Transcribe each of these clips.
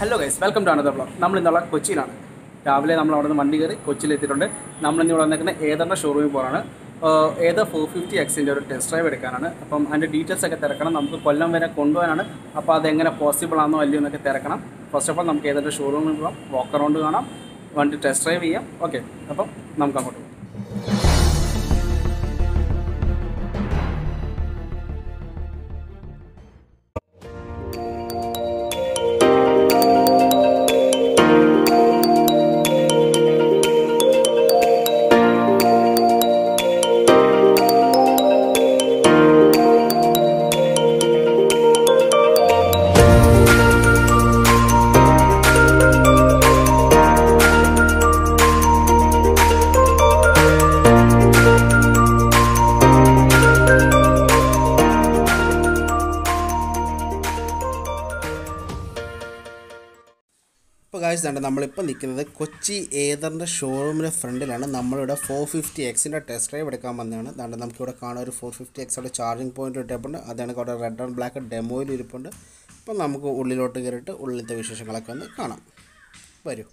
Hello guys welcome to another blog നമ്മൾ ഇന്നുള്ള കൊച്ചിയിലാണ് രാവിലെ നമ്മൾ അവിടെ നിന്ന് വണ്ടി കയറി കൊച്ചിയിൽ എത്തിയിട്ടുണ്ട് നമ്മൾ ഇന്ന് ഇവിടെ വന്നിരിക്കുന്ന ഏതറിൻ്റെ ഷോറൂമിൽ പോകാനാണ് ഏതർ ഫോർ ഫിഫ്റ്റി എക്സിൻ്റെ ഒരു ടെസ്റ്റ് ഡ്രൈവ് എടുക്കാനാണ് അപ്പം അതിൻ്റെ ഡീറ്റെയിൽസ് ഒക്കെ തിരക്കണം നമുക്ക് കൊല്ലം വരെ കൊണ്ടുപോകാനാണ് അപ്പോൾ അതെങ്ങനെ പോസിബിൾ ആണോ അല്ലയോ എന്നൊക്കെ തിരക്കണം ഫസ്റ്റ് ഓഫ് ഓൾ നമുക്ക് ഏതൊരു ഷോറൂമിൽ പോകാം വാക്ക് അറൗണ്ട് കാണാം വണ്ടി ടെസ്റ്റ് ഡ്രൈവ് ചെയ്യാം ഓക്കെ അപ്പം നമുക്ക് അങ്ങോട്ട് പോകാം ഇപ്പോൾ കാഴ്ച കണ്ട് നമ്മളിപ്പോൾ നിൽക്കുന്നത് കൊച്ചി ഏതറിൻ്റെ ഷോറൂമിൻ്റെ ഫ്രണ്ടിലാണ് നമ്മളിവിടെ ഫോർ ഫിഫ്റ്റി എക്സിൻ്റെ ടെസ്റ്റ് ഡ്രൈവ് എടുക്കാൻ വന്നതാണ് അതുകൊണ്ട് നമുക്കിവിടെ കാണാൻ ഒരു ഫോർ ഫിഫ്റ്റി എക്സോടെ ചാർജിങ് പോയിന്റ് ഇട്ടിട്ടുണ്ട് അതാണ് അവിടെ റെഡ് ആൻഡ് ബ്ലാക്ക് ഡെമോയിൽ ഇരിപ്പുണ്ട് അപ്പോൾ നമുക്ക് ഉള്ളിലോട്ട് കയറിയിട്ട് ഉള്ളിലത്തെ വിശേഷങ്ങളൊക്കെ ഒന്ന് കാണാം വരൂ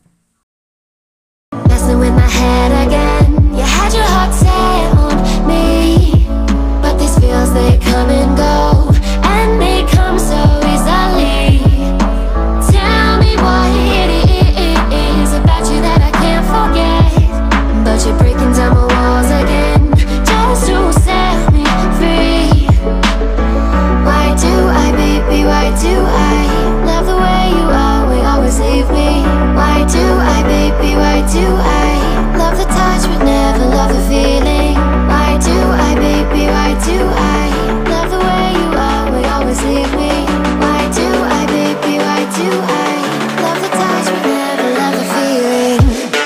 Messing with my head again. You had your heart set on me. But these feels, they come and go. And they come so easily. Tell me what it is about you that I can't forget. But you're breaking down my walls again. Just to set me free. Why do I, baby, why do I love the way you always, always leave me? Why do I, baby, why do I love the touch but never love the feeling? Why do I, baby, why do I love the way you always, always leave me? Why do I, baby, why do I love the touch but never love the feeling?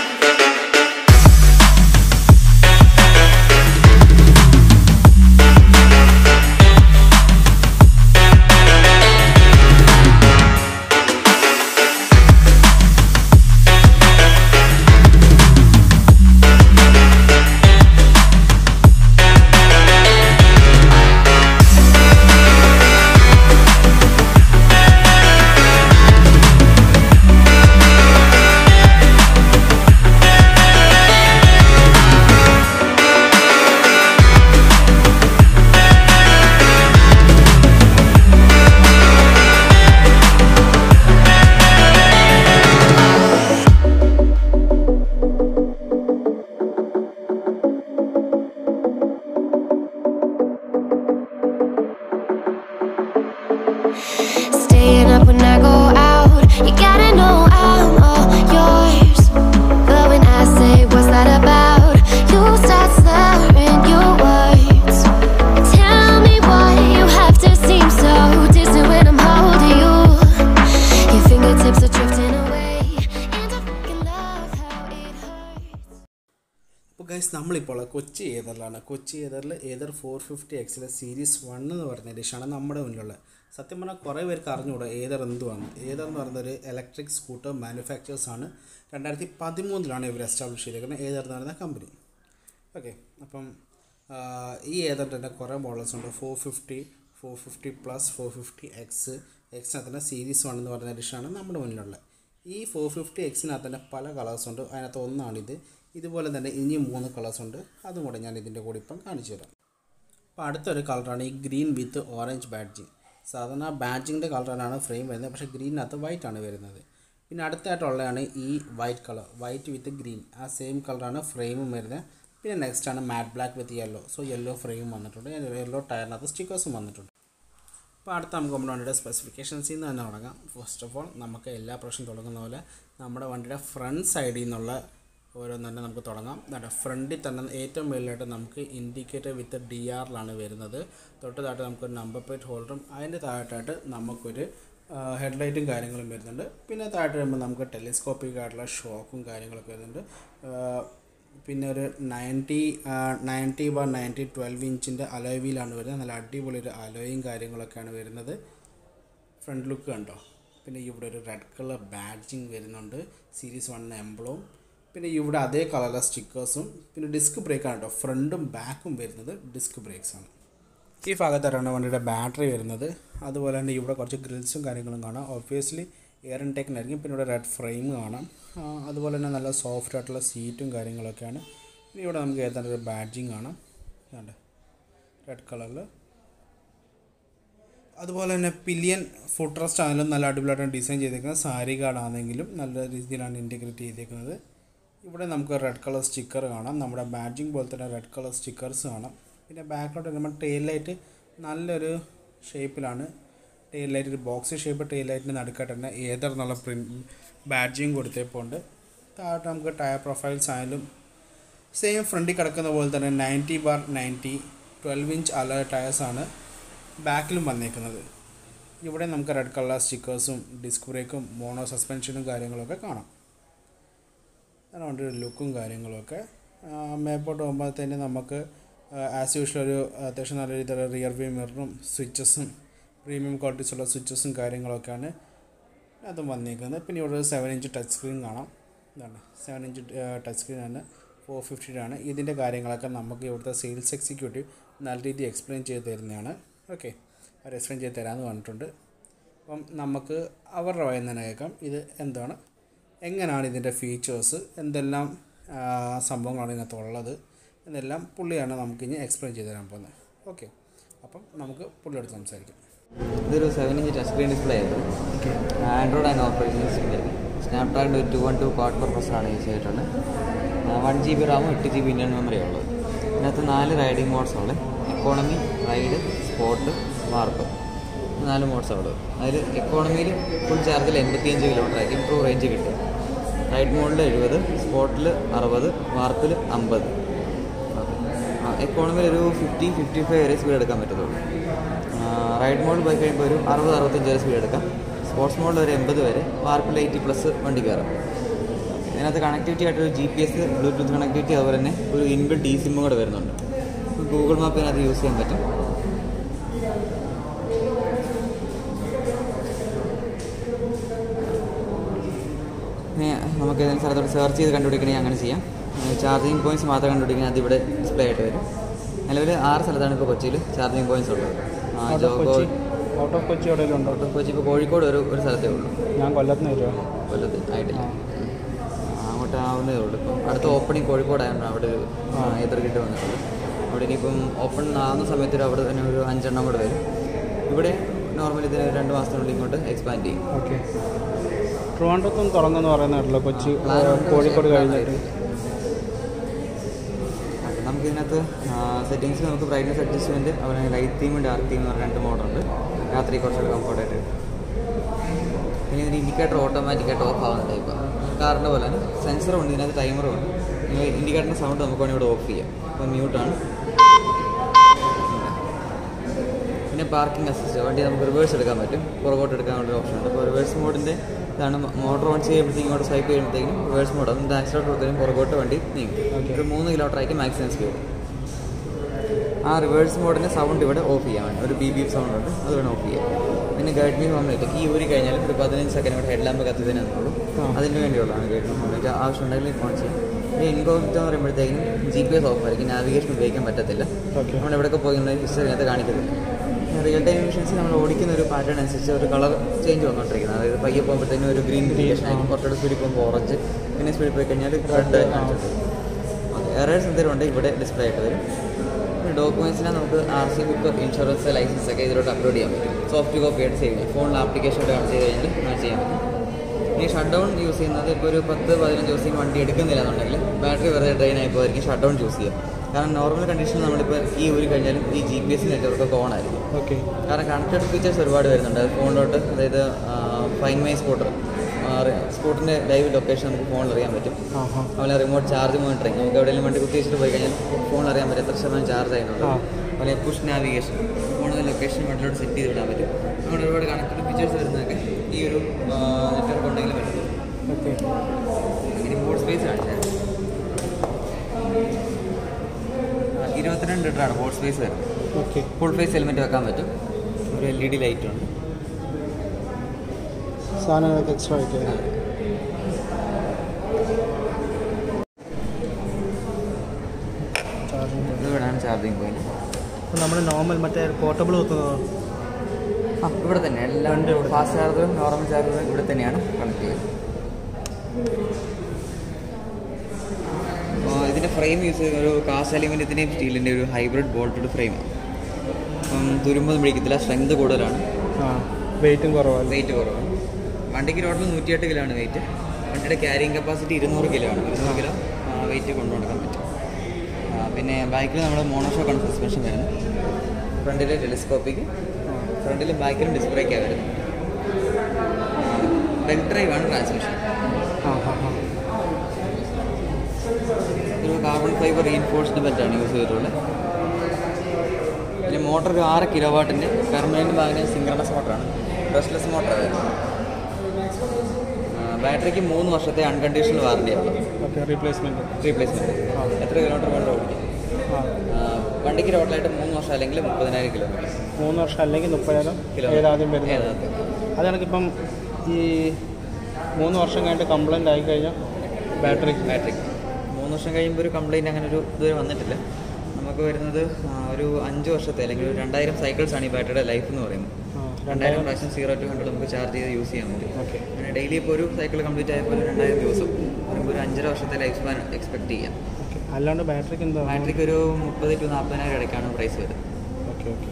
Staying up when I go out, you gotta know I'm all yours. But when I say what's that about, you start slurring your words. Tell me why you have to seem so distant when I'm holding you. Your fingertips are drifting away, and I fucking love how it hurts. അപ്പോൾ guys നമ്മളിപ്പോൾ ഉള്ളത് കൊച്ചി ഏതറിലാണ് കൊച്ചി ഏതറിൽ Ather four fifty എക്സിലെ series one എന്ന് പറയുന്ന എഡിഷനാണ് നമ്മുടെ മുന്നിലുള്ളത് സത്യം പറഞ്ഞാൽ കുറേ പേർക്ക് അറിഞ്ഞുകൂടാ ഏതർ എന്തുവാണ് ഏതർ എന്ന് പറയുന്ന ഒരു ഇലക്ട്രിക് സ്കൂട്ടർ മാനുഫാക്ചേഴ്സ് ആണ് രണ്ടായിരത്തി പതിമൂന്നിലാണ് ഇവർ എസ്റ്റാബ്ലിഷ് ചെയ്തിരിക്കുന്നത് ഏതർ എന്ന് പറയുന്ന കമ്പനി ഓക്കെ അപ്പം ആ, ഈ ഏതറിൻ്റെ തന്നെ കുറേ മോഡൽസ് ഉണ്ട് four fifty four fifty plus four fifty X എക്സിനകത്ത് തന്നെ സീരീസ് വൺ എന്ന് പറയുന്ന എഡിഷനാണ് നമ്മുടെ മുന്നിലുള്ളത് ഈ ഫോർ ഫിഫ്റ്റി എക്സിനകത്ത് തന്നെ പല കളേഴ്സ് ഉണ്ട് അതിനകത്ത് ഒന്നാണിത് ഇതുപോലെ തന്നെ ഇനിയും മൂന്ന് കളേഴ്സ് ഉണ്ട് അതും കൂടെ ഞാൻ ഇതിൻ്റെ കൂടെ ഇപ്പം കാണിച്ചു തരാം അപ്പോൾ അടുത്തൊരു കളറാണ് ഈ ഗ്രീൻ വിത്ത് ഓറഞ്ച് ബാഡ്ജിങ് സാധാരണ ബാഡ്ജിങ്ങിൻ്റെ കളറാണ് ഫ്രെയിം വരുന്നത് പക്ഷേ ഗ്രീനകത്ത് വൈറ്റ് ആണ് വരുന്നത് പിന്നെ അടുത്തായിട്ടുള്ളതാണ് ഈ white colour white with green ആ സെയിം കളറാണ് ഫ്രെയിമും വരുന്നത് പിന്നെ നെക്സ്റ്റ് ആണ് matte black with yellow so yellow frame വന്നിട്ടുണ്ട് യെല്ലോ ടയറിനകത്ത് സ്റ്റിക്കേഴ്സും വന്നിട്ടുണ്ട് അപ്പോൾ അടുത്ത നമുക്ക് നമ്മുടെ വണ്ടിയുടെ സ്പെസിഫിക്കേഷൻസിൽ നിന്ന് തന്നെ തുടങ്ങാം ഫസ്റ്റ് ഓഫ് ഓൾ നമുക്ക് എല്ലാ പ്രാവശ്യം തുടങ്ങുന്ന പോലെ നമ്മുടെ വണ്ടിയുടെ ഫ്രണ്ട് സൈഡിൽ നിന്നുള്ള ഓരോന്ന് തന്നെ നമുക്ക് തുടങ്ങാം നമ്മുടെ ഫ്രണ്ടിൽ തന്നെ ഏറ്റവും മുകളിലായിട്ട് നമുക്ക് ഇൻഡിക്കേറ്റർ വിത്ത് ഡി ആറിലാണ് വരുന്നത് തൊട്ട് താഴെ നമുക്കൊരു നമ്പർ പ്ലേറ്റ് ഹോൾഡറും അതിൻ്റെ താഴത്തായിട്ട് നമുക്കൊരു ഹെഡ്ലൈറ്റും കാര്യങ്ങളും വരുന്നുണ്ട് പിന്നെ താഴത്ത് വരുമ്പോൾ നമുക്ക് ടെലിസ്കോപ്പിക് ആയിട്ടുള്ള ഷോക്കും കാര്യങ്ങളൊക്കെ വരുന്നുണ്ട് ആ, പിന്നെ ഒരു ninety ninety bar ninety twelve ഇഞ്ചിൻ്റെ അലോയ് വീലാണ് വരുന്നത് നല്ല അടിപൊളി ഒരു അലോയും കാര്യങ്ങളൊക്കെയാണ് വരുന്നത് ഫ്രണ്ട് ലുക്ക് കണ്ടോ പിന്നെ ഇവിടെ ഒരു റെഡ് കളർ ബാഡ്ജിങ് വരുന്നുണ്ട് സീരീസ് വൺ എംബ്ലോം പിന്നെ ഇവിടെ അതേ കളറിലെ സ്റ്റിക്കേഴ്സും പിന്നെ ഡിസ്ക് ബ്രേക്കാണ് കേട്ടോ ഫ്രണ്ടും ബാക്കും വരുന്നത് ഡിസ്ക് ബ്രേക്സ് ആണ് ഈ ഭാഗത്തായിട്ടാണ് വണ്ടിയുടെ ബാറ്ററി വരുന്നത് അതുപോലെ തന്നെ ഇവിടെ കുറച്ച് ഗ്രിൽസും കാര്യങ്ങളും കാണാം ഒബ്വിയസ്ലി എയർ ഇൻടേക്കിനായിരിക്കും പിന്നെ ഇവിടെ റെഡ് ഫ്രെയിം കാണാം ആ, അതുപോലെ തന്നെ നല്ല സോഫ്റ്റ് ആയിട്ടുള്ള സീറ്റും കാര്യങ്ങളൊക്കെയാണ് പിന്നെ ഇവിടെ നമുക്ക് ഏതാണ്ട് ഒരു ബാഡ്ജിങ് കാണാം കണ്ടേ റെഡ് കളറിൽ അതുപോലെ തന്നെ പിലിയൻ ഫുഡ് റെസ്റ്റ് ആണെങ്കിലും നല്ല അടിപൊളിയായിട്ടാണ് ഡിസൈൻ ചെയ്തേക്കുന്നത് സാരി കാർഡ് ആണെങ്കിലും നല്ല രീതിയിലാണ് ഇൻറ്റഗ്രേറ്റ് ചെയ്തേക്കുന്നത് ഇവിടെ നമുക്ക് റെഡ് കളർ സ്റ്റിക്കർ കാണാം നമ്മുടെ ബാഡ്ജിങ് പോലെ തന്നെ റെഡ് കളർ സ്റ്റിക്കേഴ്സ് കാണാം പിന്നെ ബാക്കിലോട്ട് വരുമ്പോൾ ടെയിൽ ലൈറ്റ് നല്ലൊരു ഷേപ്പിലാണ് ടെയിൽ ലൈറ്റ് ഒരു ബോക്സ് ഷേപ്പ് ടെയിൽ ലൈറ്റിന് നടുക്കായിട്ട് തന്നെ ഏതർ എന്നുള്ള പ്രിൻറ്റ് ബാഡ്ജിങ് കൊടുത്തേപ്പോണ്ട് താഴോട്ട് നമുക്ക് ടയർ പ്രൊഫൈൽസ് ആയാലും സെയിം ഫ്രണ്ടിൽ കിടക്കുന്ന പോലെ തന്നെ ninety bar ninety twelve inch alloy ടയേഴ്സാണ് ബാക്കിലും വന്നേക്കുന്നത് ഇവിടെ നമുക്ക് റെഡ് കളർ സ്റ്റിക്കേഴ്സും ഡിസ്ക് ബ്രേക്കും മോണോ സസ്പെൻഷനും കാര്യങ്ങളൊക്കെ കാണാം അതുകൊണ്ട് ഒരു ലുക്കും കാര്യങ്ങളൊക്കെ മേപ്പോട്ട് പോകുമ്പോഴത്തേന് നമുക്ക് ആസ് യൂഷ്വൽ ഒരു അത്യാവശ്യം നല്ല രീതിയിലുള്ള റിയർ വ്യൂ മിററും സ്വിച്ചസും പ്രീമിയം ക്വാളിറ്റീസ് ഉള്ള സ്വിച്ചസും കാര്യങ്ങളൊക്കെയാണ് അതും വന്നേക്കുന്നത് പിന്നെ ഇവിടെ ഒരു സെവൻ ഇഞ്ച് ടച്ച് സ്ക്രീൻ കാണാം ഇതാണ് സെവൻ ഇഞ്ച് ടച്ച് സ്ക്രീനാണ് ഫോർ ഫിഫ്റ്റിയുടെ ഇതിൻ്റെ കാര്യങ്ങളൊക്കെ നമുക്ക് ഇവിടുത്തെ സെയിൽസ് എക്സിക്യൂട്ടീവ് നല്ല രീതിയിൽ എക്സ്പ്ലെയിൻ ചെയ്ത് തരുന്നതാണ് ഓക്കെ അവർ എക്സ്പ്ലെയിൻ ചെയ്ത് തരാമെന്ന് പറഞ്ഞിട്ടുണ്ട് അപ്പം നമുക്ക് അവരുടെ വായിൽ നിന്ന് തന്നെ കേൾക്കാം ഇത് എന്താണ് എങ്ങനെയാണ് ഇതിൻ്റെ ഫീച്ചേഴ്സ് എന്തെല്ലാം ആ, സംഭവങ്ങളാണ് ഇതിനകത്തുള്ളത് എന്നെല്ലാം പുള്ളിയാണ് നമുക്കിനി എക്സ്പ്ലെയിൻ ചെയ്ത് തരാൻ പോകുന്നത് ഓക്കെ അപ്പം നമുക്ക് പുള്ളിയോട് സംസാരിക്കാം ഇതൊരു seven inch touch screen display ആയിരുന്നു Android and operating system Snapdragon two one two quad പർപ്പസാണ് യൂസ് ചെയ്തിട്ടുള്ളത് വൺ ജി ബി റാമും എട്ട് ജി ബി ഇൻ്റർണൽ മെമ്മറി ഉള്ളത് ഇതിനകത്ത് നാല് റൈഡിംഗ് മോഡ്സ് ഉള്ളത് എക്കോണമി റൈഡ് സ്പോർട്ട് വാർപ്പ് നാല് മോഡ്സ് ഉള്ളത് അതിൽ എക്കോണമിയിൽ ഫുൾ ചാർജിൽ എൺപത്തിയഞ്ച് കിലോമീറ്റർ ആയിരിക്കും ട്രൂ റേഞ്ച് കിട്ടും റൈഡ് മോഡിൽ എഴുപത് സ്പോർട്ടിൽ അറുപത് വാർപ്പിൽ അമ്പത് എക്കോണമിയിൽ ഒരു ഫിഫ്റ്റി ഫിഫ്റ്റി ഫൈവ് വരെ സ്പീഡ് എടുക്കാൻ പറ്റത്തുള്ളൂ റൈഡ് മോഡിൽ പോയി കഴിയുമ്പോൾ ഒരു അറുപത് അറുപത്തഞ്ച് വരെ സ്പീഡ് എടുക്കാം സ്പോർട്സ് മോഡിൽ ഒരു എൺപത് വരെ വാർപ്പിൽ എയ്റ്റി പ്ലസ് വണ്ടി കയറാം ഇതിനകത്ത് കണക്ടിവിറ്റി ആയിട്ടൊരു G P S Bluetooth connectivity അതുപോലെ തന്നെ ഒരു ഇൻബിൾ ഡി സിമ്മും കൂടെ വരുന്നുണ്ട് ഗൂഗിൾ മാപ്പ് ഇതിനകത്ത് യൂസ് ചെയ്യാൻ പറ്റും ഇനി നമുക്ക് ഏതെങ്കിലും സ്ഥലത്തോട്ട് സെർച്ച് ചെയ്ത് കണ്ടുപിടിക്കണമെങ്കിൽ അങ്ങനെ ചെയ്യാം ചാർജിങ് പോയിന്റ്സ് മാത്രം കണ്ടുപിടിക്കുന്നത് അത് ഇവിടെ ഡിസ്പ്ലേ ആയിട്ട് വരും നിലവിൽ ആറ് സ്ഥലത്താണ് ഇപ്പോൾ കൊച്ചിയിൽ ചാർജിങ് പോയിന്റ്സ് ഉള്ളത് ആ, ജോഗോ ഔട്ട് ഓഫ് കൊച്ചി എവിടെയെങ്കിലും ഉണ്ടോ കൊച്ചി ഇപ്പോൾ കോഴിക്കോട് ഒരു ഒരു സ്ഥലത്തേ ഉള്ളൂ ഞാൻ കൊല്ലത്തിന് വരുമോ കൊല്ലത്ത് ആയിട്ടില്ല ആ, അങ്ങോട്ട് ആവുന്നതേ ഉള്ളൂ ഇപ്പം അടുത്ത ഓപ്പണിംഗ് കോഴിക്കോടായതുകൊണ്ട് അവിടെ ഒരു എതിർകിട്ട് വന്നിട്ടുണ്ട് അവിടെ ഇനിയിപ്പം ഓപ്പൺ ആകുന്ന സമയത്ത് ഒരു അവിടെ തന്നെ ഒരു അഞ്ചെണ്ണം കൂടെ വരും ഇവിടെ നോർമലി ഇതിന് രണ്ട് മാസത്തിനുള്ളിൽ ഇങ്ങോട്ട് എക്സ്പാൻഡ് ചെയ്യും ഓക്കെ ട്രിവാൻഡ്രത്തും തുടങ്ങുമെന്ന് പറയുന്നതല്ലോ കൊച്ചി പ്ലാൻ ഉണ്ട്. കോഴിക്കോട് പ്ലാൻ കഴിഞ്ഞിട്ട് ചെയ്തു. ഓക്കെ, നമുക്ക് ഇതിനകത്ത് സെറ്റിങ്സിൽ നമുക്ക് ബ്രൈറ്റ്നസ് അഡ്ജസ്റ്റ്മെൻറ്റ് അതുപോലെ ലൈറ്റ് തീം ഡാർക്ക് തീം എന്ന് പറഞ്ഞ രണ്ട് മോഡുണ്ട് രാത്രി കുറച്ചുകൂടി കംഫർട്ടായിട്ട് പിന്നെ ഇതിന് ഇൻഡിക്കേറ്റർ ഓട്ടോമാറ്റിക്കായിട്ട് ഓഫ് ആവുന്ന ടൈപ്പ് കാറിൻ്റെ പോലെ തന്നെ സെൻസറും ഉണ്ട് ഇതിനകത്ത് ടൈമറും ഉണ്ട് ഇൻഡിക്കേറ്ററിൻ്റെ സൗണ്ട് നമുക്ക് വേണമെങ്കിൽ ഇവിടെ ഓഫ് ചെയ്യാം അപ്പോൾ മ്യൂട്ടാണ് പിന്നെ പാർക്കിംഗ് അസിസ്റ്റ് വണ്ടി നമുക്ക് റിവേഴ്സ് എടുക്കാൻ പറ്റും പുറകോട്ട് എടുക്കാനുള്ള ഓപ്ഷൻ ഉണ്ട് അപ്പോൾ റിവേഴ്സ് മോഡിൻ്റെ ഇതാണ് മോട്ടോർ ഓൺ ചെയ്യുമ്പോഴത്തേക്കും ഇങ്ങോട്ട് സ്വൈപ്പ് ചെയ്യുമ്പോഴത്തേക്കും റിവേഴ്സ് മോഡ് അതിൻ്റെ ആക്സിഡൻറ്റ് കൊടുത്തതിനും പുറകോട്ട് വണ്ടി നീങ്ങും ഒരു മൂന്ന് കിലോമീറ്റർ ആയിരിക്കും മാക്സിമം സ്പീഡ് ആ റിവേഴ്സ് മോഡിൻ്റെ സൗണ്ട് ഇവിടെ ഓഫ് ചെയ്യാൻ വേണ്ടി ഒരു ബി ബി സൗണ്ട് ഉണ്ട് അത് വേണം ഓഫ് ചെയ്യാം പിന്നെ ഗൈഡ് മീ ഹോം ലൈറ്റ് ഈ ഊരി കഴിഞ്ഞാൽ ഒരു പതിനഞ്ച് സെക്കൻഡ് കൂടെ ഹെഡ് ലാമ്പ് കത്തിയതിനുള്ളൂ അതിന് വേണ്ടിയുള്ളതാണ് ഗൈഡ് മീ ഹോം ലൈറ്റ് ആവശ്യം ഉണ്ടെങ്കിൽ ഫോൺ ചെയ്യാം പിന്നെ ഇൻകോമിറ്റ് എന്ന് പറയുമ്പോഴത്തേക്കും ജി പി എസ് ഓഫ് ആയിരിക്കും നാവിഗേഷൻ ഉപയോഗിക്കാൻ പറ്റത്തില്ല Okay. നമ്മൾ എവിടെയൊക്കെ പോയി ഹിസ്റ്ററി അതിനകത്ത് കാണിക്കുന്നില്ല റിയൽ ടൈം മിഷൻസ് നമ്മൾ ഓടിക്കുന്ന ഒരു പാറ്റേൺ അനുസരിച്ച് ഒരു കളർ ചേഞ്ച് വന്നുകൊണ്ടിരിക്കുന്നത് അതായത് പയ്യെ പോകുമ്പോഴത്തേനും ഒരു ഗ്രീൻ ഇൻഡിക്കേഷൻ ആയിരിക്കും കുറച്ചുകൂടെ സ്പീഡിൽ പോകുമ്പോൾ ഓറഞ്ച് പിന്നെ സ്പീഡിൽ പോയി കഴിഞ്ഞാൽ റെഡ് എറേഴ്സ് എന്തെങ്കിലും ഉണ്ട് ഇവിടെ ഡിസ്പ്ലേ ആയിട്ട് വരും പിന്നെ ഡോക്യുമെൻറ്റ്സിനെ നമുക്ക് R C book insurance licence ഒക്കെ ഇതിലോട്ട് അപ്ലോഡ് ചെയ്യാൻ പറ്റും സോഫ്റ്റ് കോപ്പി ആയിട്ട് സേവ് ചെയ്യാം ഫോണിൽ ആപ്ലിക്കേഷൻ കാണിച്ച് ചെയ്ത് കഴിഞ്ഞാൽ അങ്ങനെ ചെയ്യാൻ പറ്റും ഇനി ഷട്ട് ഡൗൺ യൂസ് ചെയ്യുന്നത് ഇപ്പോൾ ഒരു പത്ത് പതിനഞ്ച് ദിവസം വണ്ടി എടുക്കുന്നില്ല എന്നുണ്ടെങ്കിൽ ബാറ്ററി വെറുതെ ഡ്രെയിൻ ആയി പോയിരിക്കും ഷട്ട് ഡൗൺ ചൂസ് ചെയ്യാം കാരണം നോർമൽ കണ്ടീഷനിൽ നമ്മളിപ്പോൾ ഈ ഊരി കഴിഞ്ഞാലും ഈ G P S network on ആയിരിക്കും ഓക്കെ കാരണം കണക്റ്റഡ് ഫീച്ചേഴ്സ് ഒരുപാട് വരുന്നുണ്ട് ഫോണിലോട്ട് അതായത് ഫൈൻ മൈ സ്കൂട്ടർ സ്കൂട്ടറിൻ്റെ ലൈവ് ലൊക്കേഷൻ നമുക്ക് ഫോണിൽ അറിയാൻ പറ്റും ആ ഹാ അതുപോലെ റിമോട്ട് ചാർജ് മോണിറ്ററിങ് നമുക്ക് എവിടെയെങ്കിലും വണ്ടി കുത്തി വെച്ചിട്ട് പോയി കഴിഞ്ഞാൽ ഫോണിൽ അറിയാൻ പറ്റും എത്ര ശതമാനം ചാർജ് ആയിരുന്നുണ്ട് ആ. അതുപോലെ പുഷ് നാവിഗേഷൻ ഫോണിൽ ലൊക്കേഷൻ വണ്ടിലോട്ട് സെറ്റ് ചെയ്ത് വിടാൻ പറ്റും അങ്ങനെ ഒരുപാട് കണക്റ്റഡ് ഫീച്ചേഴ്സ് വരുന്നതൊക്കെ ഈ ഒരു നെറ്റ്വർക്ക് ഉണ്ടെങ്കിൽ പറ്റും ഓക്കെ ഇനി ബോർഡ് സ്പേസ് കാണിച്ചാൽ ഇരുപത്തിരണ്ട് ലിറ്ററാണ് ബോർഡ് സ്പേസ് വരുന്നത് ഓക്കെ ഫുൾ ഫേസ് ഹെൽമെറ്റ് വെക്കാൻ പറ്റും ഒരു എൽ ഇ ഡി ലൈറ്റ് ഉണ്ട് സാധനങ്ങളൊക്കെ എക്സ്ട്രാ വയ്ക്കുക ചാർജിങ് ഇത് ഇവിടെയാണ് ചാർജിങ് പോയിന്റ് നമ്മൾ നോർമൽ മറ്റേ പോർട്ടബിൾ കുത്തുന്നതോ ആ ഇവിടെ തന്നെ എല്ലാം ഫാസ്റ്റ് ചാർജറും നോർമൽ ചാർജറും ഇവിടെ തന്നെയാണ് കണക്ട് ചെയ്യുന്നത് അപ്പോൾ ഇതിൻ്റെ ഫ്രെയിം യൂസ് ചെയ്യുന്ന ഒരു കാസ്റ്റ് അലുമിനിയത്തിൻ്റെയും സ്റ്റീലിൻ്റെ ഒരു ഹൈബ്രിഡ് ബോൾട്ടഡ് ഫ്രെയിമാണ് അപ്പം തുരുമ്പൊന്നും പിടിക്കത്തില്ല സ്ട്രെങ്ത് കൂടുതലാണ് ആ വെയിറ്റും കുറവാണ് വെയിറ്റ് കുറവാണ് വണ്ടിക്ക് ടോട്ടൽ നൂറ്റിയെട്ട് കിലോ ആണ് വെയിറ്റ് വണ്ടിയുടെ ക്യാരിങ് കപ്പാസിറ്റി ഇരുന്നൂറ് കിലോ ആണ് ഇരുന്നൂറ് കിലോ വെയിറ്റ് കൊണ്ടു നടക്കാൻ പറ്റും ആ, പിന്നെ ബാക്കിൽ നമ്മുടെ മോണോഷോക്കാണ് സസ്പെൻഷൻ വരുന്നത് ഫ്രണ്ടിൽ ടെലിസ്കോപ്പിക് ഫ്രണ്ടിലും ബാക്കിലും ഡിസ്ക് ബ്രേക്കാണ് വരുന്നത് ബെൽറ്റ് ഡ്രൈവ് ആണ് ട്രാൻസ്മിഷൻ ആ ആ ആ ഒരു കാർബൺ ഫൈബർ റീൻഫോഴ്സ്ഡ് ബെൽറ്റാണ് യൂസ് ചെയ്തിട്ടുള്ളത് പിന്നെ മോട്ടർ ഒരു ആറ് കിലോ വാട്ടിൻ്റെ പെർമനൻറ്റ് ബാഗിന് സിംഗ്രണസ് മോട്ടറാണ് ബ്രഷ്ലെസ് മോട്ടറാണ് വരുന്നത് ബാറ്ററിക്ക് മൂന്ന് വർഷത്തെ അൺകണ്ടീഷണൽ വാറണ്ടിയാണ് ഓക്കെ റീപ്ലേസ്മെൻറ്റ് റീപ്ലേസ്മെൻറ്റ് എത്ര കിലോമീറ്റർ വേണ്ട ഓടിക്കും ആ ആ, വണ്ടിക്ക് ടോട്ടലായിട്ട് മൂന്ന് വർഷം അല്ലെങ്കിൽ മുപ്പതിനായിരം കിലോമീറ്റർ മൂന്ന് വർഷം അല്ലെങ്കിൽ മുപ്പതിനായിരം കിലോ ഏതാദ്യം വരുന്നത് ഏതാദ്യം അത് കണക്കിപ്പം ഈ മൂന്ന് വർഷം കഴിഞ്ഞിട്ട് കംപ്ലൈൻറ്റ് ആയി കഴിഞ്ഞാൽ ബാറ്ററി ബാറ്ററി മൂന്ന് വർഷം കഴിയുമ്പോൾ ഒരു കംപ്ലൈൻറ്റ് അങ്ങനെ ഒരു ഇതുവരെ വന്നിട്ടില്ല നമുക്ക് വരുന്നത് ആ, ഒരു അഞ്ച് വർഷത്തെ അല്ലെങ്കിൽ ഒരു രണ്ടായിരം സൈക്കിൾസ് ആണ് ഈ ബാറ്ററിയുടെ ലൈഫ് എന്ന് പറയുന്നത് രണ്ടായിരം പ്രാവശ്യം സീറോ ടു ഹൺഡ്രഡ് നമുക്ക് ചാർജ് ചെയ്ത് യൂസ് ചെയ്യാൻ പറ്റും ഓക്കെ അങ്ങനെ ഡെയിലി ഇപ്പോൾ ഒരു സൈക്കിൾ കംപ്ലീറ്റ് ആയപ്പോൾ രണ്ടായിരം ദിവസം പറയുമ്പോൾ ഒരു അഞ്ചര വർഷത്തെ ലൈഫ് സ്പാൻ എക്സ്പെക്ട് ചെയ്യാം ഓക്കെ അല്ലാണ്ട് ബാറ്ററിക്ക് എന്താ ബാറ്ററിക്ക് ഒരു മുപ്പത് ടു നാൽപ്പതിനായിരം ഇടയ്ക്കാണ് പ്രൈസ് വരുന്നത് ഓക്കെ ഓക്കെ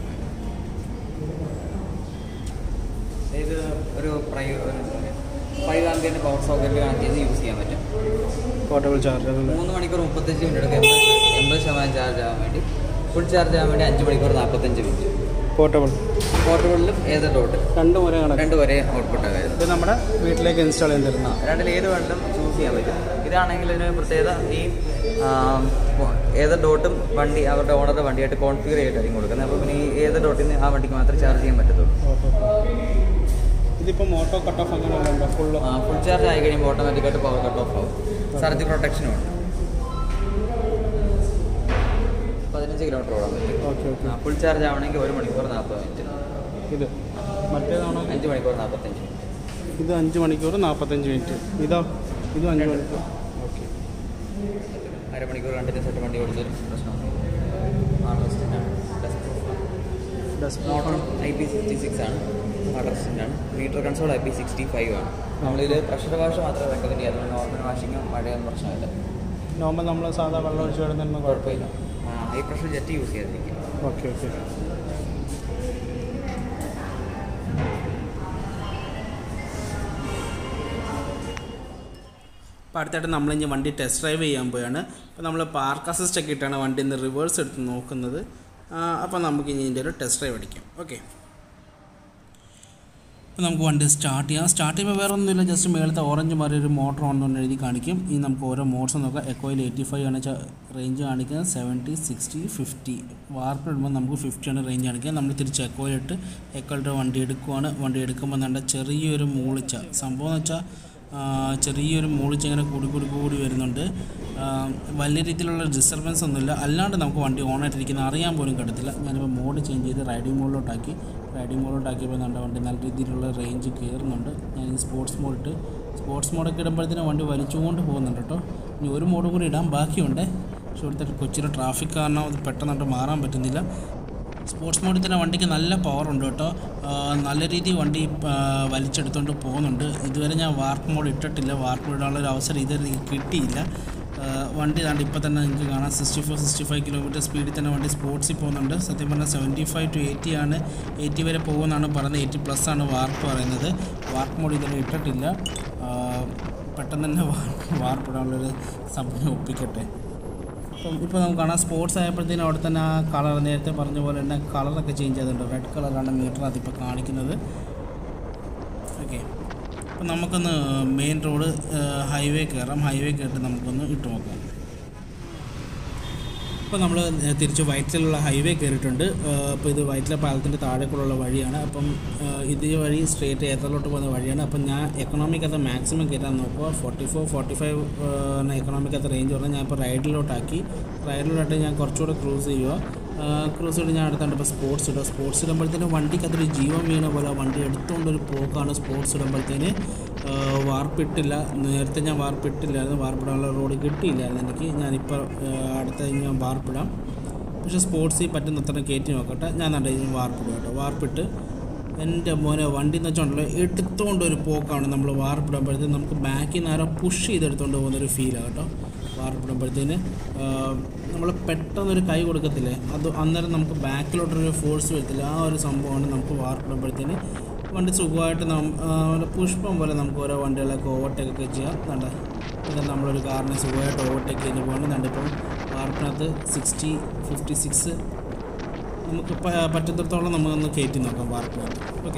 ഇത് ഒരു പ്രൈ ഫൈവ് ആംബിയറിൻ്റെ പവർ സോക്കറ്റിൽ കണക്ട് ചെയ്ത് യൂസ് ചെയ്യാൻ പറ്റും പോർട്ടബിൾ ചാർജർ മൂന്ന് മണിക്കൂർ മുപ്പത്തഞ്ച് മിനിറ്റ് എടുക്കും എൺപത് എൺപത് ശതമാനം ചാർജ് ആവാൻ വേണ്ടി ഫുൾ ചാർജ് ആവാൻ വേണ്ടി അഞ്ച് മണിക്കൂർ നാൽപ്പത്തഞ്ച് മിനിറ്റ് പോർട്ടബിൾ പോർട്ടബിളിലും ഏത് ഡോട്ട് രണ്ട് മുறை കണക്ക് രണ്ട് വരെ ഔട്ട്പുട്ട് ആകായിരുന്നു ഇത് നമ്മുടെ വീട്ടിലേക്ക് ഇൻസ്റ്റാൾ ചെയ്ത് ആ തരുന്നത് രണ്ടിൽ ഏത് വേണ്ടും ചൂസ് ചെയ്യാൻ പറ്റും ഇതാണെങ്കിൽ ഇതിന് പ്രത്യേകത ഈ ആ, ഏത് ഡോട്ടും വണ്ടി അവരുടെ ഓണറുടെ വണ്ടിയായിട്ട് കോൺഫിഗർ ചെയ്തിട്ടായിരിക്കും കൊടുക്കുന്നത് അപ്പോൾ പിന്നെ ഈ ഏത് ഡോട്ടിന് ആ വണ്ടിക്ക് മാത്രമേ ചാർജ് ചെയ്യാൻ പറ്റത്തുള്ളൂ ഇതിപ്പോൾ മോട്ടോ കട്ട് ഓഫ് അങ്ങനെ ഉണ്ടോ ഫുള്ള് ഫുൾ ചാർജ് ആയി കഴിയുമ്പോൾ ഓട്ടോമാറ്റിക്കായിട്ട് പവർ കട്ട് ഓഫ് ആവും സർജ് പ്രൊട്ടക്ഷനും ഉണ്ട് പതിനഞ്ച് കിലോമീറ്റർ ഓടാൻ പറ്റും ഓക്കെ ഓക്കെ ഫുൾ ചാർജ് ആവണമെങ്കിൽ ഒരു മണിക്കൂർ നാൽപ്പത് മിനിറ്റ് ഇത് മറ്റേതാണോ അഞ്ച് മണിക്കൂർ നാൽപ്പത്തഞ്ച് മിനിറ്റ് ഇത് അഞ്ച് മണിക്കൂർ നാൽപ്പത്തഞ്ച് മിനിറ്റ് ഇതോ ഇതും അഞ്ച് മണിക്കൂർ ഓക്കെ അരമണിക്കൂർ കണ്ടിന്യൂസ് ആയിട്ട് വണ്ടി ഓടിച്ചാലും പ്രശ്നമൊന്നുമില്ല ആണ് dust motor I P sixty six ആണ് വാട്ടർ ആണ് meter console I P sixty five ആണ് നമ്മളിതിൽ പ്രഷർ വാഷ് മാത്രമേ റെക്കമെൻഡ് ചെയ്യാറുള്ളൂ നോർമൽ വാഷിങ്ങോ മഴയൊന്നും പ്രശ്നമില്ല നോർമൽ നമ്മൾ സാധാ വെള്ളം ഒഴിച്ച് വിടുന്നൊന്നും കുഴപ്പമില്ല ഹൈ പ്രഷർ ജെറ്റ് യൂസ് ചെയ്യാതിരിക്കും ഓക്കെ ഓക്കെ അപ്പോൾ അടുത്തായിട്ട് നമ്മളിഞ്ഞ് വണ്ടി ടെസ്റ്റ് ഡ്രൈവ് ചെയ്യാൻ പോയാണ് അപ്പോൾ നമ്മൾ പാർക്ക് അസിസ്റ്റ് ഒക്കെ ഇട്ടാണ് വണ്ടി ഇന്ന് റിവേഴ്സ് എടുത്ത് നോക്കുന്നത് അപ്പോൾ നമുക്ക് ഇനി ഇതിൻ്റെ ഒരു ടെസ്റ്റ് ഡ്രൈവ് അടിക്കാം ഓക്കെ അപ്പോൾ നമുക്ക് വണ്ടി സ്റ്റാർട്ട് ചെയ്യാം സ്റ്റാർട്ട് ചെയ്യുമ്പോൾ വേറെ ഒന്നുമില്ല ജസ്റ്റ് മേളത്തെ ഓറഞ്ച് മാറി ഒരു മോട്ടർ ഓൺ എഴുതി കാണിക്കും ഇനി നമുക്ക് ഓരോ മോഡ്സ് നോക്കാം എക്കോയിൽ എയ്റ്റി ഫൈവ് ആണ് റേഞ്ച് കാണിക്കുന്നത് സെവൻറ്റി സിക്സ്റ്റി ഫിഫ്റ്റി വാർപ്പ് ഇടുമ്പോൾ നമുക്ക് ഫിഫ്റ്റി ആണ് റേഞ്ച് കാണിക്കുക നമ്മൾ തിരിച്ച് എക്കോയിലിട്ട് എക്കോയിലിട്ട് വണ്ടി എടുക്കുവാണ് വണ്ടി എടുക്കുമ്പോൾ നല്ല ചെറിയൊരു മൂളിച്ച സംഭവം എന്ന് വെച്ചാൽ ആ, ചെറിയൊരു മൂളിച്ച് ഇങ്ങനെ കൂടി കൂടി കൂടി വരുന്നുണ്ട് ആ, വലിയ രീതിയിലുള്ള ഡിസ്റ്റർബൻസ് ഒന്നുമില്ല അല്ലാണ്ട് നമുക്ക് വണ്ടി ഓണായിട്ടിരിക്കുന്ന അറിയാൻ പോലും കിട്ടത്തില്ല ഞാനിപ്പോൾ മോഡ് ചേഞ്ച് ചെയ്ത് റൈഡിംഗ് മോഡിലോട്ടാക്കി റൈഡിംഗ് മോഡിലോട്ടാക്കിയപ്പോൾ നമ്മുടെ വണ്ടി നല്ല രീതിയിലുള്ള റേഞ്ച് കയറുന്നുണ്ട് ഞാൻ ഈ സ്പോർട്സ് മോഡ് ഇട്ട് സ്പോർട്സ് മോഡൊക്കെ ഇടുമ്പോഴത്തേനും വണ്ടി വലിച്ചുകൊണ്ട് പോകുന്നുണ്ട് കേട്ടോ ഇനി ഒരു മോഡ് കൂടി ഇടാൻ ബാക്കിയുണ്ട് പക്ഷേ ഇവിടുത്തെ കൊച്ചിയിലെ ട്രാഫിക് കാരണം അത് പെട്ടെന്നോട്ട് മാറാൻ പറ്റുന്നില്ല സ്പോർട്സ് മോഡിൽ തന്നെ വണ്ടിക്ക് നല്ല പവർ ഉണ്ട് കേട്ടോ ആ, നല്ല രീതിയിൽ വണ്ടി ആ, വലിച്ചെടുത്തുകൊണ്ട് പോകുന്നുണ്ട് ഇതുവരെ ഞാൻ വാർക്ക് മോഡ് ഇട്ടിട്ടില്ല വാർക്ക് മോഡ് ഇടാനുള്ള ഒരു അവസരം ഇതുവരെ എനിക്ക് കിട്ടിയില്ല ആ, വണ്ടി ദാണ്ട് ഇപ്പോൾ തന്നെ നിങ്ങൾക്ക് കാണാം sixty four sixty five kilometre സ്പീഡിൽ തന്നെ വണ്ടി സ്പോർട്സിൽ പോകുന്നുണ്ട് സത്യം പറഞ്ഞാൽ സെവൻറ്റി ഫൈവ് ടു എയ്റ്റി ആണ് എയ്റ്റി വരെ പോകുമെന്നാണ് പറയുന്നത് എയ്റ്റി പ്ലസ് ആണ് വാർക്ക് പറയുന്നത് വാർക്ക് മോഡ് ഇതുവരെ ഇട്ടിട്ടില്ല ആ, പെട്ടെന്ന് തന്നെ വാർക്ക് ഇടാനുള്ളൊരു സമയം ഒപ്പിക്കട്ടെ അപ്പം ഇപ്പോൾ നമുക്ക് കാണാം സ്പോർട്സ് ആയപ്പോഴത്തേനും അവിടെ തന്നെ ആ കളർ നേരത്തെ പറഞ്ഞ പോലെ തന്നെ കളറൊക്കെ ചേഞ്ച് ചെയ്തിട്ടുണ്ട് റെഡ് കളറാണ് മീറ്റർ അതിപ്പോൾ കാണിക്കുന്നത് ഓക്കെ അപ്പം നമുക്കൊന്ന് മെയിൻ റോഡ് ഹൈവേ കയറാം ഹൈവേ കയറിയിട്ട് നമുക്കൊന്ന് ഇട്ട് നോക്കാം ഇപ്പോൾ നമ്മൾ തിരിച്ച് വയറ്റിലുള്ള ഹൈവേ കയറിയിട്ടുണ്ട് അപ്പോൾ ഇത് വയറ്റിലെ പാലത്തിൻ്റെ താഴെ കൂടെയുള്ള വഴിയാണ് അപ്പം ആ, ഇത് വഴി സ്ട്രേറ്റ് ഏത്തലോട്ട് പോകുന്ന വഴിയാണ് അപ്പം ഞാൻ എക്കണോമിക്കകത്ത് മാക്സിമം കയറ്റാൻ നോക്കുക ഫോർട്ടി ഫോർ ഫോർട്ടി ഫൈവ് എക്കണോമിക്കകത്ത് റേഞ്ച് പറഞ്ഞാൽ ഞാൻ ഇപ്പോൾ റൈഡിലോട്ടാക്കി റൈഡിലോട്ടായിട്ട് ഞാൻ കുറച്ചുകൂടെ ക്രൂസ് ചെയ്യുക ക്രൂസ് ചെയ്ത് ഞാൻ അടുത്തുണ്ട് ഇപ്പോൾ സ്പോർട്സ് ഇടുക സ്പോർട്സ് ഇടുമ്പോഴത്തേനും വണ്ടിക്ക് അതൊരു ജീവൻ വീണ പോലെ വണ്ടി എടുത്തുകൊണ്ടൊരു പോക്കാണ് സ്പോർട്സ് ഇടുമ്പോഴത്തേന് വാർപ്പിട്ടില്ല നേരത്തെ ഞാൻ വാർപ്പിട്ടില്ലായിരുന്നു വാർപ്പിടാനുള്ള റോഡ് കിട്ടിയില്ലായിരുന്നു എനിക്ക് ഞാനിപ്പോൾ അടുത്ത ഞാൻ വാർപ്പിടാം പക്ഷേ സ്പോർട്സിൽ പറ്റുന്നത്ര കയറ്റി നോക്കട്ടെ ഞാൻ നല്ല വാർപ്പിടും കേട്ടോ വാർപ്പിട്ട് എൻ്റെ മോനെ വണ്ടി എന്ന് വെച്ചോണ്ടല്ലോ എടുത്തുകൊണ്ട് ഒരു പോക്കാണ് നമ്മൾ വാർപ്പിടുമ്പോഴത്തേന് നമുക്ക് ബാക്കിൽ നിന്ന് ആരോ പുഷ് ചെയ്തെടുത്തുകൊണ്ട് പോകുന്നൊരു ഫീലാണ് കേട്ടോ വാർപ്പിടുമ്പോഴത്തേന് നമ്മൾ പെട്ടെന്നൊരു കൈ കൊടുക്കത്തില്ലേ അത് അന്നേരം നമുക്ക് ബാക്കിലോട്ടൊരു ഫോഴ്സ് വരത്തില്ല ആ ഒരു സംഭവമാണ് നമുക്ക് വാർപ്പിടുമ്പോഴത്തേന് വണ്ടി സുഖമായിട്ട് നം ആ, ഒരു പുഷ്പം പോലെ നമുക്ക് ഓരോ വണ്ടികളൊക്കെ ഓവർടേക്ക് ഒക്കെ ചെയ്യാം കണ്ട പിന്നെ നമ്മളൊരു കാറിനെ സുഖമായിട്ട് ഓവർടേക്ക് ചെയ്ത് പോകണം കണ്ടിപ്പം വാർപ്പിനകത്ത് സിക്സ്റ്റി ഫിഫ്റ്റി സിക്സ് നമുക്ക് പ- പറ്റുന്നിടത്തോളം നമുക്കൊന്ന് കയറ്റി നോക്കാം വാർപ്പിനകത്ത് ഓക്കെ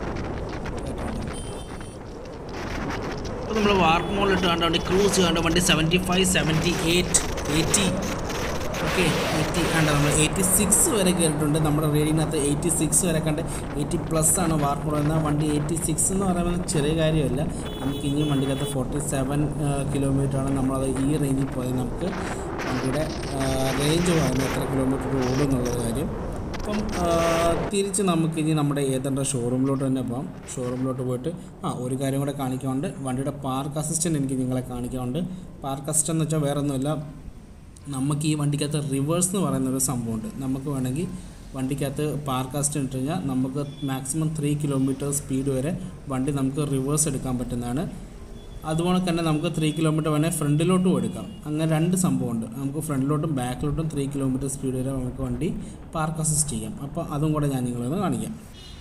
അപ്പോൾ നമ്മൾ വാർക്ക് മോളിലിട്ട് കണ്ട വണ്ടി ക്രൂസ് കണ്ട വണ്ടി seventy five seventy eight eighty okay eighty കണ്ട നമ്മൾ എയ്റ്റി സിക്സ് വരെ കയറിയിട്ടുണ്ട് നമ്മുടെ റേഡിങ്ങിനകത്ത് എയ്റ്റി സിക്സ് വരെ കണ്ട് എയ്റ്റി പ്ലസ് ആണ് വാർക്ക് മോൾ എന്നാൽ വണ്ടി എയ്റ്റി സിക്സ് എന്ന് പറയുന്നത് ചെറിയ കാര്യമല്ല നമുക്ക് ഇനിയും വണ്ടിക്കകത്ത് ഫോർട്ടി സെവൻ കിലോമീറ്ററാണ് നമ്മളത് ഈ റേഞ്ചിൽ പോയാൽ നമുക്ക് വണ്ടിയുടെ റേഞ്ച് പറയുന്നത് എത്ര കിലോമീറ്റർ ഓടും എന്നുള്ള കാര്യം അപ്പം ആ, തിരിച്ച് നമുക്ക് ഇനി നമ്മുടെ ഏതാണ്ട് ഷോറൂമിലോട്ട് തന്നെ പോകാം ഷോറൂമിലോട്ട് പോയിട്ട് ആ ഒരു കാര്യം കൂടെ കാണിക്കാനുണ്ട് വണ്ടിയുടെ പാർക്ക് അസിസ്റ്റൻ്റ് എനിക്ക് നിങ്ങളെ കാണിക്കാനുണ്ട് പാർക്ക് അസിസ്റ്റൻ്റ് എന്ന് വെച്ചാൽ വേറെ ഒന്നുമില്ല നമുക്ക് ഈ വണ്ടിക്കകത്ത് റിവേഴ്സ് എന്ന് പറയുന്ന ഒരു സംഭവമുണ്ട് നമുക്ക് വേണമെങ്കിൽ വണ്ടിക്കകത്ത് പാർക്ക് അസിസ്റ്റൻ്റ് ഇട്ട് കഴിഞ്ഞാൽ നമുക്ക് മാക്സിമം ത്രീ കിലോമീറ്റർ സ്പീഡ് വരെ വണ്ടി നമുക്ക് റിവേഴ്സ് എടുക്കാൻ പറ്റുന്നതാണ് അതുപോലെ തന്നെ നമുക്ക് ത്രീ കിലോമീറ്റർ വേണേൽ ഫ്രണ്ടിലോട്ടും എടുക്കാം അങ്ങനെ രണ്ട് സംഭവമുണ്ട് നമുക്ക് ഫ്രണ്ടിലോട്ടും ബാക്കിലോട്ടും ത്രീ കിലോമീറ്റർ സ്പീഡ് വരെ നമുക്ക് വണ്ടി പാർക്ക് അസിസ്റ്റ് ചെയ്യാം അപ്പോൾ അതും കൂടെ ഞാൻ നിങ്ങളൊന്ന് കാണിക്കാം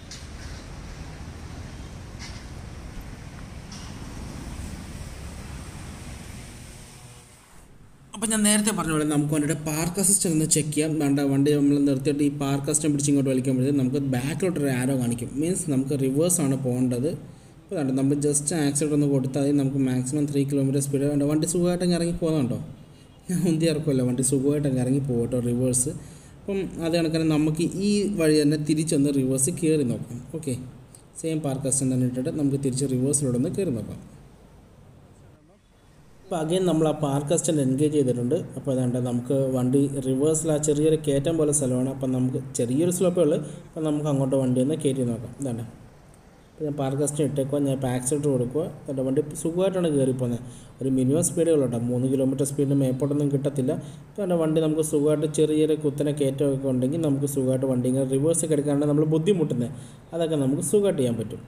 അപ്പോൾ ഞാൻ നേരത്തെ പറഞ്ഞ പോലെ നമുക്ക് വണ്ടിയുടെ പാർക്ക് അസിസ്റ്റൻ്റ് ഒന്ന് ചെക്ക് ചെയ്യാം വേണ്ട വണ്ടി നമ്മൾ നിർത്തിയിട്ട് ഈ പാർക്ക് അസിസ്റ്റൻ്റ് പിടിച്ച് ഇങ്ങോട്ട് വലിക്കുമ്പോഴത്തേക്കും നമുക്ക് ബാക്കിലോട്ട് ഒരു ആരോ കാണിക്കും മീൻസ് നമുക്ക് റിവേഴ്സ് ആണ് പോകേണ്ടത് അപ്പോൾ വേണ്ട നമ്മൾ ജസ്റ്റ് ആക്സിഡൻ്റ് ഒന്ന് കൊടുത്താൽ മതി നമുക്ക് മാക്സിമം ത്രീ കിലോമീറ്റർ സ്പീഡ് വേണ്ട വണ്ടി സുഖമായിട്ട് അങ്ങ് ഇറങ്ങി പോകുന്നുണ്ടോ ഞാൻ ഉന്തി ഇറക്കുമല്ല വണ്ടി സുഖമായിട്ട് അങ്ങ് ഇറങ്ങി പോകട്ടോ റിവേഴ്സ് അപ്പം അത് കണക്കിന് നമുക്ക് ഈ വഴി തന്നെ തിരിച്ചൊന്ന് റിവേഴ്സ് കയറി നോക്കാം ഓക്കെ സെയിം പാർക്ക് അസിസ്റ്റൻ്റ് തന്നെ ഇട്ടിട്ട് നമുക്ക് തിരിച്ച് റിവേഴ്സിലൂടെ ഒന്ന് കയറി നോക്കാം അപ്പോൾ അഗൈൻ നമ്മൾ ആ പാർക്ക് അസിസ്റ്റൻ്റ് എൻഗേജ് ചെയ്തിട്ടുണ്ട് അപ്പോൾ അതുകൊണ്ട് നമുക്ക് വണ്ടി റിവേഴ്സിൽ ആ ചെറിയൊരു കയറ്റം പോലെ സ്ഥലമാണ് അപ്പം നമുക്ക് ചെറിയൊരു സ്ലോപ്പേ ഉള്ളൂ അപ്പം നമുക്ക് അങ്ങോട്ട് വണ്ടി ഒന്ന് കയറ്റി നോക്കാം ഇതാണ് അപ്പോൾ ഞാൻ പാർക്ക് അസിസ്റ്റൻ്റ് ഇട്ടേക്കുക ഞാൻ ഇപ്പോൾ ആക്സിഡൻറ്റ് കൊടുക്കുക എന്നിട്ട് വണ്ടി സുഖമായിട്ടാണ് കയറി പോകുന്നത് ഒരു മിനിമം സ്പീഡുകളുണ്ട് മൂന്ന് കിലോമീറ്റർ സ്പീഡിന് മേപ്പോട്ടൊന്നും കിട്ടത്തില്ല അപ്പോൾ എൻ്റെ വണ്ടി നമുക്ക് സുഖമായിട്ട് ചെറിയൊരു കുത്തനെ കയറ്റമൊക്കെ ഉണ്ടെങ്കിൽ നമുക്ക് സുഖമായിട്ട് വണ്ടി ഇങ്ങനെ റിവേഴ്സ് ഒക്കെ എടുക്കാണ്ട് നമ്മൾ ബുദ്ധിമുട്ടുന്നത് അതൊക്കെ നമുക്ക് സുഖമായിട്ട് ചെയ്യാൻ പറ്റും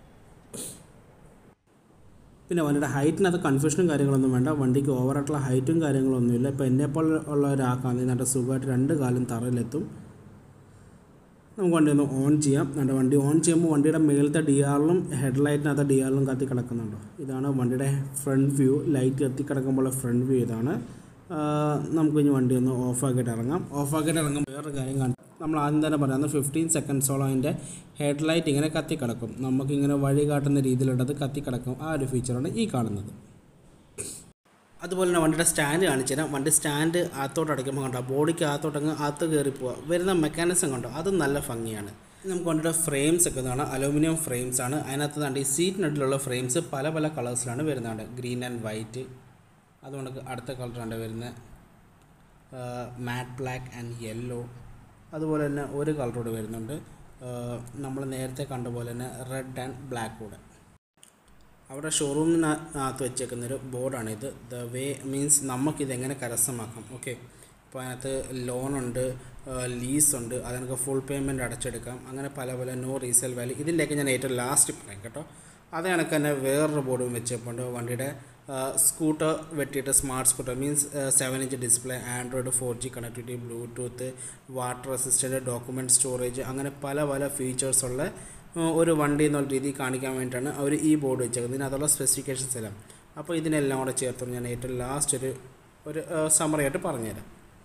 പിന്നെ വണ്ടിയുടെ ഹൈറ്റിനകത്ത് കൺഫ്യൂഷനും കാര്യങ്ങളൊന്നും വേണ്ട വണ്ടിക്ക് ഓവറായിട്ടുള്ള ഹൈറ്റും കാര്യങ്ങളൊന്നുമില്ല ഇപ്പോൾ എന്നെപ്പോലെ ഉള്ള ഒരാൾക്കാണ് നല്ല സുഖമായിട്ട് രണ്ട് കാലും തറയിലെത്തും നമുക്ക് വണ്ടി ഒന്ന് ഓൺ ചെയ്യാം നമ്മുടെ വണ്ടി ഓൺ ചെയ്യുമ്പോൾ വണ്ടിയുടെ മേലത്തെ ഡി ആറിലും ഹെഡ്ലൈറ്റിനകത്ത് ഡി ആറിലും കത്തി കിടക്കുന്നുണ്ടോ ഇതാണ് വണ്ടിയുടെ ഫ്രണ്ട് വ്യൂ ലൈറ്റ് കത്തി കിടക്കുമ്പോൾ ഫ്രണ്ട് വ്യൂ ഇതാണ് ആ, നമുക്ക് ഇനി വണ്ടി ഒന്ന് ഓഫാക്കിയിട്ട് ഇറങ്ങാം ഓഫാക്കിയിട്ട് ഇറങ്ങുമ്പോൾ വേറൊരു കാര്യം കാണും നമ്മൾ ആദ്യം തന്നെ പറയുന്നത് ഫിഫ്റ്റീൻ സെക്കൻഡ്സോളം അതിൻ്റെ ഹെഡ്ലൈറ്റ് ഇങ്ങനെ കത്തി കിടക്കും നമുക്കിങ്ങനെ വഴി കാട്ടുന്ന രീതിയിലുള്ളത് കത്തി കിടക്കും ആ ഒരു ഫീച്ചറാണ് ഈ കാണുന്നത് അതുപോലെ തന്നെ വണ്ടിയുടെ സ്റ്റാൻഡ് കാണിച്ചു തരാം വണ്ടി സ്റ്റാൻഡ് അകത്തോട്ട് അടയ്ക്കുമ്പോൾ കണ്ടോ ബോഡിക്ക് അകത്തോട്ടങ്ങ് അകത്ത് കയറി പോവുക വരുന്ന മെക്കാനിസം കണ്ടോ അതും നല്ല ഭംഗിയാണ് നമുക്ക് വണ്ടിയുടെ ഫ്രെയിംസ് ഒക്കെ കാണാം അലൂമിനിയം ഫ്രെയിംസ് ആണ് അതിനകത്ത് കണ്ട് ഈ സീറ്റിനടിയിലുള്ള ഫ്രെയിംസ് പല പല കളേഴ്സിലാണ് വരുന്നത് ഗ്രീൻ ആൻഡ് വൈറ്റ് അതുകൊണ്ട് അടുത്ത കളറാണ് വരുന്നത് മാറ്റ് ബ്ലാക്ക് ആൻഡ് യെല്ലോ അതുപോലെ തന്നെ ഒരു കളറോട് വരുന്നുണ്ട് നമ്മൾ നേരത്തെ കണ്ട പോലെ തന്നെ റെഡ് ആൻഡ് ബ്ലാക്ക് കൂടെ അവിടെ ഷോറൂമിനകത്ത് വെച്ചേക്കുന്നൊരു ബോർഡാണിത് ദ വേ മീൻസ് നമുക്കിത് എങ്ങനെ കരസ്ഥമാക്കാം ഓക്കെ അപ്പോൾ അതിനകത്ത് ലോണുണ്ട് ലീസ് ഉണ്ട് അതിനൊക്കെ ഫുൾ പേയ്മെൻറ്റ് അടച്ചെടുക്കാം അങ്ങനെ പല പല നോ റീസെയിൽ വാല്യൂ ഇതിൻ്റെയൊക്കെ ഞാൻ ഏറ്റവും ലാസ്റ്റ് പറയാം കേട്ടോ അത് കണക്ക് തന്നെ വേറൊരു ബോർഡും വെച്ചപ്പോണ്ട് വണ്ടിയുടെ സ്കൂട്ടർ വെട്ടിയിട്ട് smart scooter means seven inch display Android four G connectivity Bluetooth water assistant document storage അങ്ങനെ പല പല ഫീച്ചേഴ്സ് ഉള്ള ഏഹ്, ഒരു വണ്ടി എന്നുള്ള രീതിയിൽ കാണിക്കാൻ വേണ്ടിയിട്ടാണ് അവർ ഈ ബോർഡ് വെച്ചേക്കുന്നത് ഇതിനകത്തുള്ള സ്പെസിഫിക്കേഷൻസ് എല്ലാം അപ്പോൾ ഇതിനെല്ലാം കൂടെ ചേർത്ത് ഞാൻ ഏറ്റവും ലാസ്റ്റ് ഒരു ഒരു സമ്മറി ആയിട്ട് പറഞ്ഞുതരാം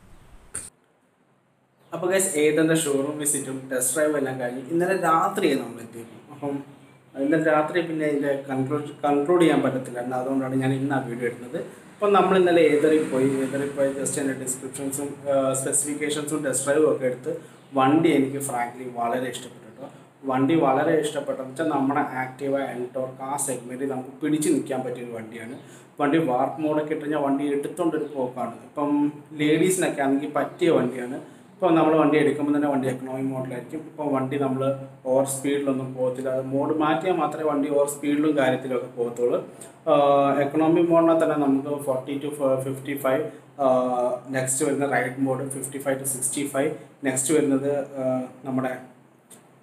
അപ്പോൾ ഗൈസ് ഏതെൻ്റെ ഷോറൂം വിസിറ്റും ടെസ്റ്റ് ഡ്രൈവും എല്ലാം കഴിഞ്ഞ് ഇന്നലെ രാത്രിയാണ് നമ്മൾ എത്തിയത് അപ്പം ഇന്നലെ രാത്രി പിന്നെ ഇതിൻ്റെ കൺക്ലൂഡ് കൺക്ലൂഡ് ചെയ്യാൻ പറ്റത്തില്ലായിരുന്നു അതുകൊണ്ടാണ് ഞാൻ ഇന്ന് ആ വീഡിയോ എടുക്കുന്നത് അപ്പം നമ്മൾ ഇന്നലെ ഏതറിൽ പോയി ഏതറിൽ പോയി ജസ്റ്റ് എൻ്റെ ഡിസ്ക്രിപ്ഷൻസും സ്പെസിഫിക്കേഷൻസും ടെസ്റ്റ് ഡ്രൈവും ഒക്കെ എടുത്ത് വണ്ടി എനിക്ക് ഫ്രാങ്ക്ലി വളരെ ഇഷ്ടപ്പെട്ടു കേട്ടോ വണ്ടി വളരെ ഇഷ്ടപ്പെട്ടെന്ന് വെച്ചാൽ നമ്മുടെ ആക്റ്റീവ എൻടോർക്ക് ആ സെഗ്മെൻറ്റിൽ നമുക്ക് പിടിച്ച് നിൽക്കാൻ പറ്റിയ ഒരു വണ്ടിയാണ് വണ്ടി വാർക്ക് മോഡൊക്കെ ഇട്ട് കഴിഞ്ഞാൽ വണ്ടി എടുത്തുകൊണ്ടൊരു പോക്കാണ് ഇപ്പം ലേഡീസിനൊക്കെ ആണെങ്കിൽ പറ്റിയ വണ്ടിയാണ് ഇപ്പോൾ നമ്മൾ വണ്ടി എടുക്കുമ്പോൾ തന്നെ വണ്ടി എക്കണോമിക് മോഡലായിരിക്കും ഇപ്പോൾ വണ്ടി നമ്മൾ ഓവർ സ്പീഡിലൊന്നും പോകത്തില്ല അത് മോഡ് മാറ്റിയാൽ മാത്രമേ വണ്ടി ഓവർ സ്പീഡിലും കാര്യത്തിലും ഒക്കെ പോകത്തുള്ളൂ എക്കണോമിക് മോഡിനെ തന്നെ നമുക്ക് forty to fifty five next വരുന്ന ride mode fifty five to sixty five next വരുന്നത് ആ, നമ്മുടെ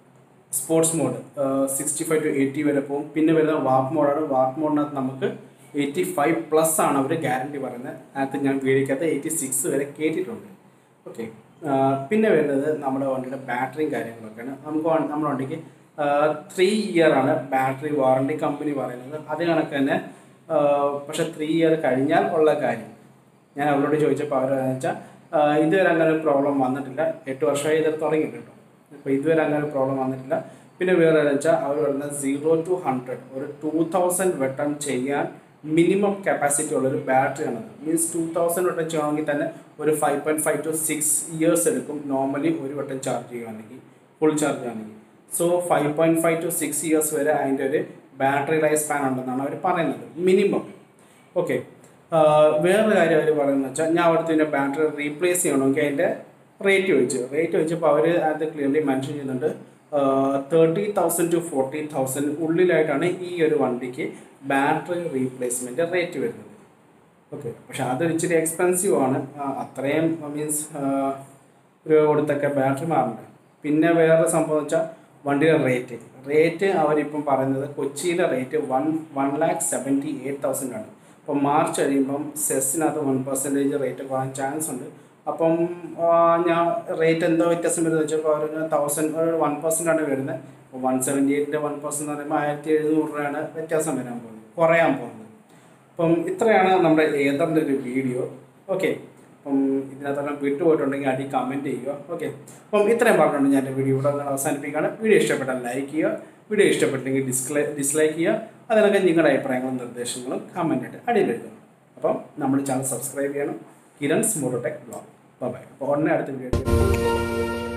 sports mode sixty five to eighty വരെ പോകും പിന്നെ വരുന്ന വാക്ക് മോഡാണ് വാക്ക് മോഡിനകത്ത് നമുക്ക് എയ്റ്റി ഫൈവ് പ്ലസ് ആണ് അവർ ഗ്യാരണ്ടി പറയുന്നത് അതിനകത്ത് ഞാൻ വീടിക്കകത്ത് എയ്റ്റി സിക്സ് വരെ കയറ്റിയിട്ടുണ്ട് ഓക്കെ പിന്നെ വരുന്നത് നമ്മുടെ വണ്ടിയുടെ ബാറ്ററിയും കാര്യങ്ങളൊക്കെയാണ് നമുക്ക് വ- നമ്മുടെ വണ്ടിക്ക് ത്രീ ഇയർ ആണ് ബാറ്ററി വാറണ്ടി കമ്പനി പറയുന്നത് അത് കണക്ക് തന്നെ ആ, പക്ഷെ ത്രീ ഇയർ കഴിഞ്ഞാൽ ഉള്ള കാര്യം ഞാൻ അവരോട് ചോദിച്ചപ്പോൾ അവർ വെച്ചാൽ ഇതുവരെ അങ്ങനെ ഒരു പ്രോബ്ലം വന്നിട്ടില്ല എട്ട് വർഷമായി ഇത് തുടങ്ങിയിട്ട് കേട്ടോ അപ്പോൾ ഇതുവരെ അങ്ങനെ ഒരു പ്രോബ്ലം വന്നിട്ടില്ല പിന്നെ വേറെ എന്ന് വെച്ചാൽ അവർ പറയുന്നത് സീറോ ടു ഹൺഡ്രഡ് ഒരു ടൂ തൗസൻഡ് വട്ടം ചെയ്യാൻ മിനിമം കപ്പാസിറ്റി ഉള്ളൊരു ബാറ്ററിയാണത് മീൻസ് ടൂ തൗസൻഡ് വട്ടം ചെയ്യണമെങ്കിൽ തന്നെ ഒരു five point five to six years എടുക്കും നോർമലി ഒരു വട്ടം ചാർജ് ചെയ്യുകയാണെങ്കിൽ ഫുൾ ചാർജ് ചെയ്യുകയാണെങ്കിൽ so five point five to six years വരെ അതിൻ്റെ ഒരു ബാറ്ററി ലൈഫ് സ്പാൻ ഉണ്ടെന്നാണ് അവർ പറയുന്നത് മിനിമം ഓക്കെ വേറൊരു കാര്യം അവർ പറയുന്നത് വെച്ചാൽ ഞാൻ അവിടുത്തെ ഇതിൻ്റെ ബാറ്ററി റീപ്ലേസ് ചെയ്യണമെങ്കിൽ അതിൻ്റെ റേറ്റ് ചോദിച്ചു റേറ്റ് ചോദിച്ചപ്പോൾ അവർ അത് ക്ലിയർലി മെൻഷൻ ചെയ്യുന്നുണ്ട് thirty thousand to forty thousand ഉള്ളിലായിട്ടാണ് ഈ ഒരു വണ്ടിക്ക് ബാറ്ററി റീപ്ലേസ്മെൻറ്റ് റേറ്റ് വരുന്നത് ഓക്കെ പക്ഷെ അത് ഇച്ചിരി എക്സ്പെൻസീവ് ആണ് ആ, അത്രയും മീൻസ് രൂപ കൊടുത്തൊക്കെ ബാറ്ററി മാറണ്ടേ പിന്നെ വേറെ സംഭവം വെച്ചാൽ വണ്ടിയുടെ റേറ്റ് റേറ്റ് അവരിപ്പം പറയുന്നത് കൊച്ചിയിലെ rate one one lakh seventy eight thousand ആണ് അപ്പം മാർച്ച് കഴിയുമ്പം സെസ്സിനകത്ത് വൺ പെർസെൻറ്റേജ് റേറ്റ് കുറയാൻ ചാൻസ് ഉണ്ട് അപ്പം ആ, ഞാൻ റേറ്റ് എന്തോ വ്യത്യാസം വരുന്നത് വെച്ചപ്പോൾ അവർ തൗസൻഡ് ഒരു വൺ പെർസെൻ്റ് ആണ് വരുന്നത് അപ്പോൾ വൺ സെവൻറ്റി എയ്റ്റിൻ്റെ വൺ പെർസെൻറ്റ് എന്ന് പറയുമ്പോൾ ആയിരത്തി എഴുന്നൂറ് രൂപയാണ് വ്യത്യാസം വരാൻ പോകുന്നത് കുറയാൻ പോകുന്നത് അപ്പം ഇത്രയാണ് നമ്മുടെ ഏതറിൻ്റെ ഒരു വീഡിയോ ഓക്കെ അപ്പം ഇതിനകത്തെല്ലാം വിട്ടുപോയിട്ടുണ്ടെങ്കിൽ അടി കമൻറ്റ് ചെയ്യുക ഓക്കെ അപ്പം ഇത്രയും പറഞ്ഞുകൊണ്ട് ഞാൻ എൻ്റെ വീഡിയോ ഇവിടെ അങ്ങനെ അവസാനിപ്പിക്കുകയാണ് വീഡിയോ ഇഷ്ടപ്പെട്ടാൽ ലൈക്ക് ചെയ്യുക വീഡിയോ ഇഷ്ടപ്പെട്ടില്ലെങ്കിൽ ഡിസ്ലൈ ഡിസ്ലൈക്ക് ചെയ്യുക അതിനൊക്കെ നിങ്ങളുടെ അഭിപ്രായങ്ങളും നിർദ്ദേശങ്ങളും കമൻറ്റായിട്ട് അടിയിൽ എഴുതണം അപ്പം നമ്മുടെ ചാനൽ സബ്സ്ക്രൈബ് ചെയ്യണം കിരൺസ് മോട്ടോടെക് ബ്ലോഗ് ബൈ അപ്പോൾ ഉടനെ അടുത്ത വീഡിയോ